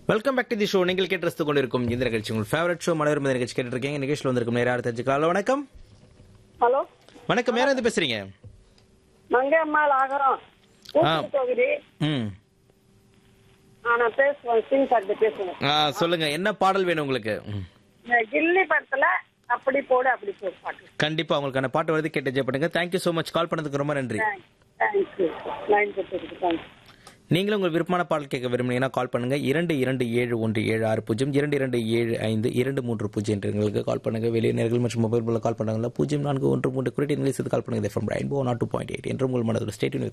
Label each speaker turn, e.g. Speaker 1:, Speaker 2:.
Speaker 1: Welcome back to the show நீங்கள் கேட்டு ரசித்துக் கொண்டிருக்கும் இந்த நிகழ்ச்சி உங்கள் ஃபேவரட் ஷோ மலரும் இந்த நிகழ்ச்சி கேட்டு இருக்கீங்க நிகழ்ச்சியில் வந்திருக்கும் நேரம் யார் தெரிஞ்சுக்கலாம் வணக்கம்
Speaker 2: ஹலோ
Speaker 1: வணக்கம் யார் வந்து பேசுறீங்க
Speaker 2: மங்கையம்மாள் ஆகரம்
Speaker 1: ஆ.
Speaker 2: ஊத்து தொகுதி
Speaker 1: ம்
Speaker 2: ஆ, நான் பேசுவேன் சிங் சார்கிட்ட பேசுவேன்
Speaker 1: ஆ, சொல்லுங்க என்ன பாடல் வேணும் உங்களுக்கு ம்.
Speaker 2: இந்த கில்லி படத்துல அப்படி போடு அப்படி போடு பாட்டு
Speaker 1: கண்டிப்பா உங்களுக்கான பாட்டு வருது கேட்டு என்ஜாய் பண்ணுங்க தேங்க்யூ ஸோ மச் கால் பண்ணதுக்கு ரொம்ப நன்றி
Speaker 2: தேங்க்யூ லைன் கொடுத்ததுக்கு தேங்க்ஸ்
Speaker 1: நீங்களும் உங்கள் விருப்பமான பாடல் கேட்க விரும்புனீங்கன்னா கால் பண்ணுங்க இரண்டு இரண்டு ஏழு ஒன்று ஏழு ஆறு பூஜ்ஜியம் இரண்டு இரண்டு ஏழு ஐந்து இரண்டு மூன்று பூஜ்ஜியம் என்ற எங்களுக்கு கால் பண்ணுங்க வெளியினர்கள் மற்றும் மொபைல் போல கால் பண்ணாங்களா பூஜ்ஜியம் நான்கு ஒன்று மூன்று குறிப்பிட்ட இங்கிலீஷ் கால் பண்ணுங்க from rainbow nought two point eight என்று உங்கள் மனதில் ஸ்டேட்